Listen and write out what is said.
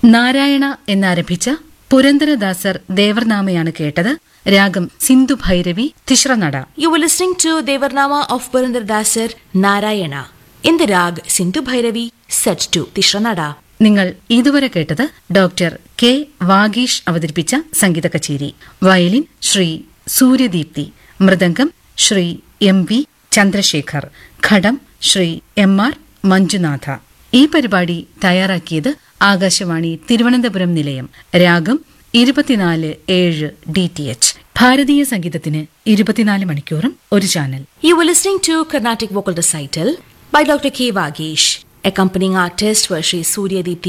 നാരായണ എന്നാരംഭിച്ച പുരന്ദരദാസർ ദേവർനാമയാണ് കേട്ടത് രാഗം Sindhu Bhairavi തിശ്രനട You were listening to Devarnama of Purandar Dasar Narayana in the rag Sindhu Bhairavi set to Tishranada. നിങ്ങൾ ഇതുവരെ കേട്ടത് doctor K വാഗീഷ് അവതരിപ്പിച്ച സംഗീത കച്ചേരി വയലിൻ ശ്രീ സൂര്യദീപ്തി മൃദംഗം ശ്രീ എം വി ചന്ദ്രശേഖർ ഘടം ശ്രീ എം ആർ മഞ്ജുനാഥ ഈ പരിപാടി തയ്യാറാക്കിയത് ആകാശവാണി തിരുവനന്തപുരം നിലയം രാഗം ഇരുപത്തിനാല് ഏഴ് ഡി ടി എച്ച് ഭാരതീയ സംഗീതത്തിന് ഇരുപത്തിനാല് മണിക്കൂറും ഒരു channel You were listening to Carnatic Vocal Recital by Dr. K. Vagesh. Accompanying artist were Sri Surya Deepthi